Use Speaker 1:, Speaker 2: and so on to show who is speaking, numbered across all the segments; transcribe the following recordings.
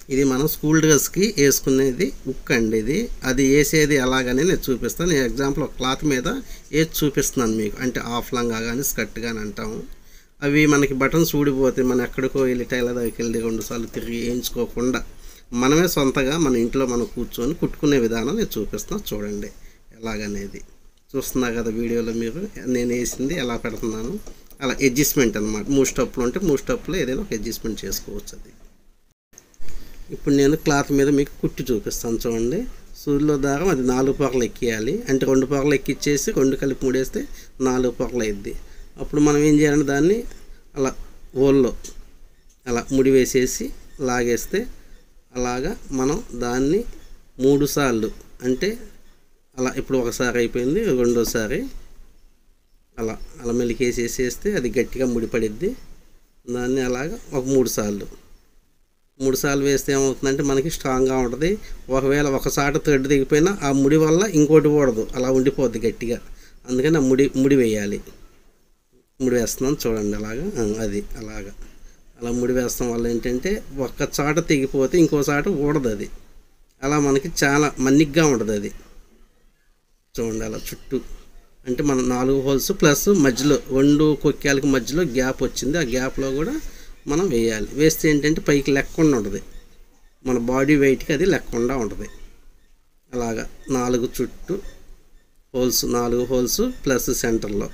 Speaker 1: ఇది మనం స్కూల్ డ్రెస్కి వేసుకునేది ఉక్ అండి ఇది అది వేసేది ఎలాగని నేను చూపిస్తాను నేను ఎగ్జాంపుల్ ఒక క్లాత్ మీద వేసి చూపిస్తున్నాను మీకు అంటే ఆఫ్ లంగా కానీ స్కర్ట్ కానీ అంటాము అవి మనకి బటన్స్ ఊడిపోతే మనం ఎక్కడికో వెళ్ళి టైలర్ దగ్గరికి వెళ్ళి రెండుసార్లు తిరిగి వేయించుకోకుండా మనమే సొంతగా మన ఇంట్లో మనం కూర్చొని కుట్టుకునే విధానం నేను చూపిస్తాను చూడండి ఎలాగనేది చూస్తున్నారు కదా వీడియోలో మీరు నేను వేసింది ఎలా పెడుతున్నాను అలా అడ్జస్ట్మెంట్ అనమాట మూడు స్టెప్లు ఉంటే మూడు స్టెప్లో ఏదైనా ఒక అడ్జస్ట్మెంట్ చేసుకోవచ్చు అది ఇప్పుడు నేను క్లాత్ మీద మీకు కుట్టి చూపిస్తాను చూడండి సూదిలో దారం అది నాలుగు పొరలు ఎక్కియాలి అంటే రెండు పొరలు ఎక్కిచ్చేసి రెండు కలిపి ముడేస్తే నాలుగు పొరలు అయింది అప్పుడు మనం ఏం చేయాలంటే దాన్ని అలా ఓల్లో అలా ముడి వేసేసి లాగేస్తే అలాగా మనం దాన్ని మూడు సార్లు అంటే అలా ఇప్పుడు ఒకసారి అయిపోయింది రెండోసారి అలా అలా మెలికేసేసేస్తే అది గట్టిగా ముడిపడిద్ది దాన్ని అలాగా ఒక మూడు సార్లు మూడు సార్లు వేస్తే ఏమవుతుందంటే మనకి స్ట్రాంగ్గా ఉంటుంది ఒకవేళ ఒకసారి థ్రెడ్ దిగిపోయినా ఆ ముడి వల్ల ఇంకోటి పోడదు అలా ఉండిపోద్ది గట్టిగా అందుకని ఆ ముడి ముడి వేయాలి ముడి వేస్తున్నాను చూడండి అలాగా ఆ, అది అలాగా అలా ముడి వేస్తాం వల్ల ఏంటంటే ఒక్క చాట తెగిపోతే ఇంకో చాట ఊడదు అది అలా మనకి చాలా మన్నిగ్గా ఉంటుంది అది చూడండి అలా చుట్టూ అంటే మన నాలుగు హోల్స్ ప్లస్ మధ్యలో రెండు కొక్కాలకి మధ్యలో గ్యాప్ వచ్చింది ఆ గ్యాప్లో కూడా మనం వేయాలి వేస్తే ఏంటంటే పైకి లెక్కకుండా ఉంటుంది మన బాడీ వెయిట్కి అది లెక్కకుండా ఉంటుంది అలాగా నాలుగు చుట్టూ హోల్స్ నాలుగు హోల్స్ ప్లస్ సెంటర్లో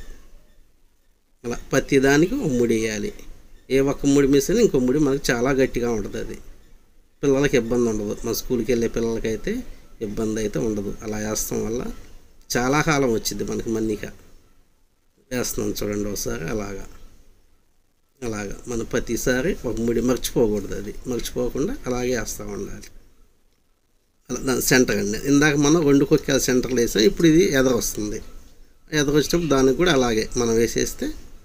Speaker 1: అలా ప్రతి దానికి ఒక ముడి వేయాలి ఏ ఒక్క ముడి మిస్ అయినా ఇంకో ముడి మనకు చాలా గట్టిగా ఉంటుంది అది పిల్లలకి ఇబ్బంది ఉండదు మన స్కూల్కి వెళ్ళే పిల్లలకైతే ఇబ్బంది అయితే ఉండదు అలా వేస్తాం వల్ల చాలా కాలం వచ్చింది మనకి మన్నిక వేస్తున్నాం చూడండి ఒకసారి అలాగా అలాగా మనం ప్రతిసారి ఒక ముడి మర్చిపోకూడదు అది మర్చిపోకుండా అలాగే వేస్తూ ఉండాలి అలా దాని సెంటర్ అండి ఇందాక మనం రెండు కొక్కాల సెంటర్లు వేసాం ఇప్పుడు ఇది ఎదర వస్తుంది ఎదర వచ్చినప్పుడు దానికి కూడా అలాగే మనం వేసేస్తే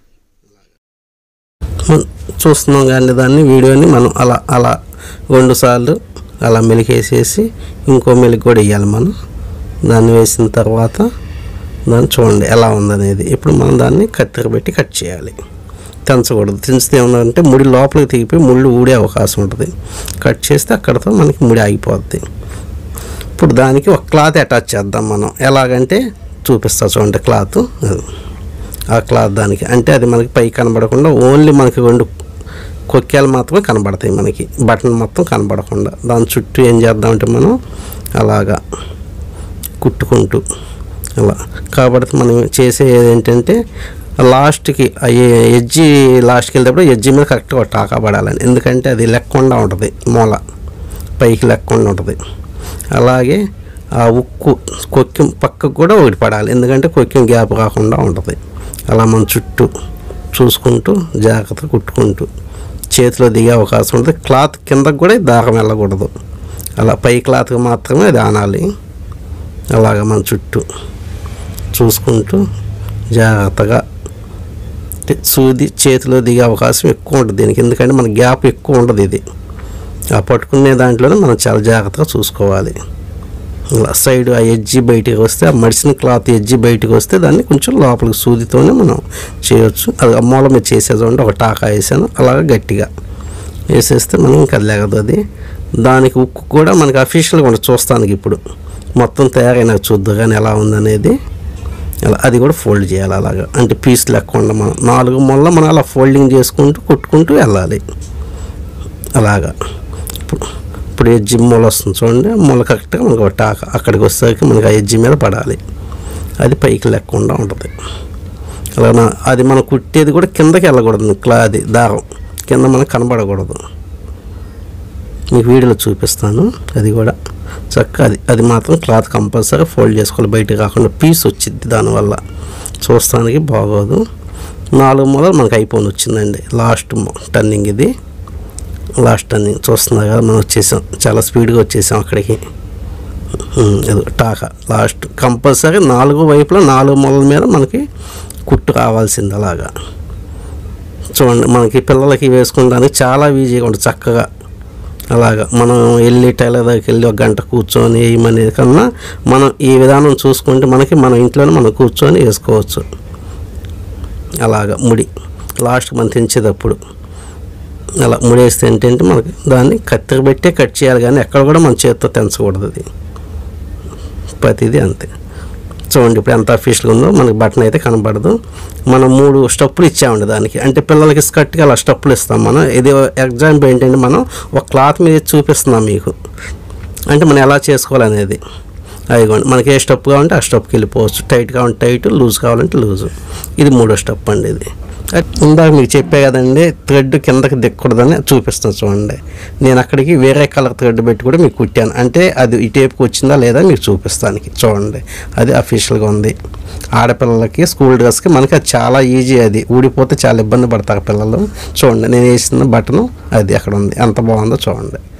Speaker 1: మనం చూస్తున్నాం కానీ దాన్ని వీడియోని మనం అలా అలా రెండు సార్లు అలా మెలికేసేసి ఇంకో మెలికి కూడా వేయాలి మనం దాన్ని వేసిన తర్వాత దాన్ని చూడండి ఎలా ఉందనేది ఇప్పుడు మనం దాన్ని కత్తెర పెట్టి కట్ చేయాలి తెంచకూడదు తెంచితే ఏమన్నారంటే ముడి లోపలికి తెగిపోయి ముళ్ళు ఊడే అవకాశం ఉంటుంది కట్ చేస్తే అక్కడతో మనకి ముడి ఆగిపోద్ది ఇప్పుడు దానికి ఒక క్లాత్ అటాచ్ చేద్దాం మనం ఎలాగంటే చూపిస్తా చూడండి క్లాత్ అది. ఆ క్లాత్ దానికి అంటే అది మనకి పై కనబడకుండా ఓన్లీ మనకి రెండు కొక్కేలు మాత్రమే కనబడతాయి మనకి బటన్ మొత్తం కనబడకుండా దాని చుట్టూ ఏం చేద్దామంటే మనం అలాగా కుట్టుకుంటూ అలా కాబట్టి మనం చేసేది ఏంటంటే లాస్ట్కి ఆ ఎ- ఎడ్జి లాస్ట్కి వెళ్ళేటప్పుడు ఎడ్జి మీద కరెక్ట్గా ఒక టాకా పడాలని ఎందుకంటే అది లెక్కకుండా ఉంటుంది మూల పైకి లెక్కకుండా ఉంటుంది అలాగే ఆ ఉక్కు కొక్కెం పక్కకు కూడా ఒకటి పడాలి ఎందుకంటే కొక్కెం గ్యాప్ కాకుండా ఉంటుంది అలా మన చుట్టూ చూసుకుంటూ జాగ్రత్తగా కుట్టుకుంటూ చేతిలో దిగే అవకాశం ఉంటుంది క్లాత్ కిందకు కూడా దారం వెళ్ళకూడదు అలా పై క్లాత్కి మాత్రమే అది ఆనాలి అలాగ మన చుట్టూ చూసుకుంటూ జాగ్రత్తగా అంటే సూది చేతిలో దిగే అవకాశం ఎక్కువ ఉంటుంది దీనికి ఎందుకంటే మన గ్యాప్ ఎక్కువ ఉండదు ఇది ఆ పట్టుకునే దాంట్లోనే మనం చాలా జాగ్రత్తగా చూసుకోవాలి ఇలా సైడ్ ఆ ఎడ్జి బయటికి వస్తే ఆ మడిసిన క్లాత్ ఎడ్జి బయటికి వస్తే దాన్ని కొంచెం లోపలికి సూదితోనే మనం చేయొచ్చు అది ఆ మూల మీద చేసేదంటే ఒక టాకా వేసాను అలాగ గట్టిగా వేసేస్తే మనం ఇంకా అది లేగదు అది దానికి ఉక్కు కూడా మనకి అఫీషియల్గా ఉండదు చూస్తానికి ఇప్పుడు మొత్తం తయారైనాక చూద్దు కానీ ఎలా ఉందనేది అలా అది కూడా ఫోల్డ్ చేయాలి అలాగా అంటే పీస్ లేకుండా మనం నాలుగు మొల్ల మనం అలా ఫోల్డింగ్ చేసుకుంటూ కుట్టుకుంటూ వెళ్ళాలి అలాగా ఇప్పుడు ఇప్పుడు ఎడ్జి మూల వస్తుంది చూడండి మూల కరెక్ట్గా మనకు ఒక టాక అక్కడికి వచ్చేసరికి మనకి ఆ ఎడ్జి మీద పడాలి అది పైకి లేకుండా ఉంటుంది అలా నా- అది మనం కుట్టేది కూడా కిందకి వెళ్ళకూడదు క్లా అది దారం కింద మనకు కనబడకూడదు మీకు వీడియోలో చూపిస్తాను అది కూడా చక్కగా అది అది మాత్రం క్లాత్ కంపల్సరీ ఫోల్డ్ చేసుకోవాలి బయటకు కాకుండా పీస్ వచ్చింది దానివల్ల చూస్తానికి బాగోదు నాలుగు మొదలు మనకు అయిపోయి వచ్చిందండి లాస్ట్ టర్నింగ్ ఇది లాస్ట్ టర్నింగ్ చూస్తున్నారు కదా మనం వచ్చేసాం చాలా స్పీడ్గా వచ్చేసాం అక్కడికి ఉమ్, ఇది టాక లాస్ట్ కంపల్సరీ నాలుగు వైపులా నాలుగు మొలల మీద మనకి కుట్టు కావాల్సింది అలాగా చూడండి మనకి పిల్లలకి వేసుకోవడానికి చాలా ఈజీగా ఉంటుంది చక్కగా అలాగా మనం వెళ్ళి టైలర్ దగ్గరికి వెళ్ళి ఒక గంట కూర్చొని వేయమనేది కన్నా మనం ఈ విధానం చూసుకుంటే మనకి మన ఇంట్లోనే మనం కూర్చొని వేసుకోవచ్చు అలాగా ముడి లాస్ట్ మనం తెంచేటప్పుడు అలా ముడేస్తే ఏంటంటే మనకి దాన్ని కత్తిరి పెట్టే కట్ చేయాలి కానీ ఎక్కడ కూడా మన చేతితో తెంచకూడదు అది ప్రతిదీ అంతే చూడండి ఇప్పుడు ఎంత అఫీషియల్గా ఉందో మనకి బటన్ అయితే కనబడదు మనం మూడు స్టెప్పులు ఇచ్చామండి దానికి అంటే పిల్లలకి స్కర్ట్కి అలా స్టెప్పులు ఇస్తాం మనం ఇది ఎగ్జాంపుల్ ఏంటంటే మనం ఒక క్లాత్ మీద చూపిస్తున్నాం మీకు అంటే మనం ఎలా చేసుకోవాలనేది అదిగోండి మనకి ఏ స్టెప్ కావాలంటే ఆ స్టెప్కి వెళ్ళిపోవచ్చు టైట్ కావాలంటే టైట్ లూజ్ కావాలంటే లూజు ఇది మూడో స్టెప్ అండి ఇది ఇందాక మీకు చెప్పే కదండి థ్రెడ్ కిందకి దిక్కకూడదని చూపిస్తాను చూడండి నేను అక్కడికి వేరే కలర్ థ్రెడ్ పెట్టి కూడా మీకు కుట్టాను అంటే అది ఈ టేప్కి వచ్చిందా లేదా మీకు చూపిస్తానికి చూడండి అది అఫీషియల్గా ఉంది ఆడపిల్లలకి స్కూల్ డ్రెస్కి మనకి అది చాలా ఈజీ అది ఊడిపోతే చాలా ఇబ్బంది పడతారు పిల్లలు చూడండి నేను వేసిన బటను అది అక్కడ ఉంది ఎంత బాగుందో చూడండి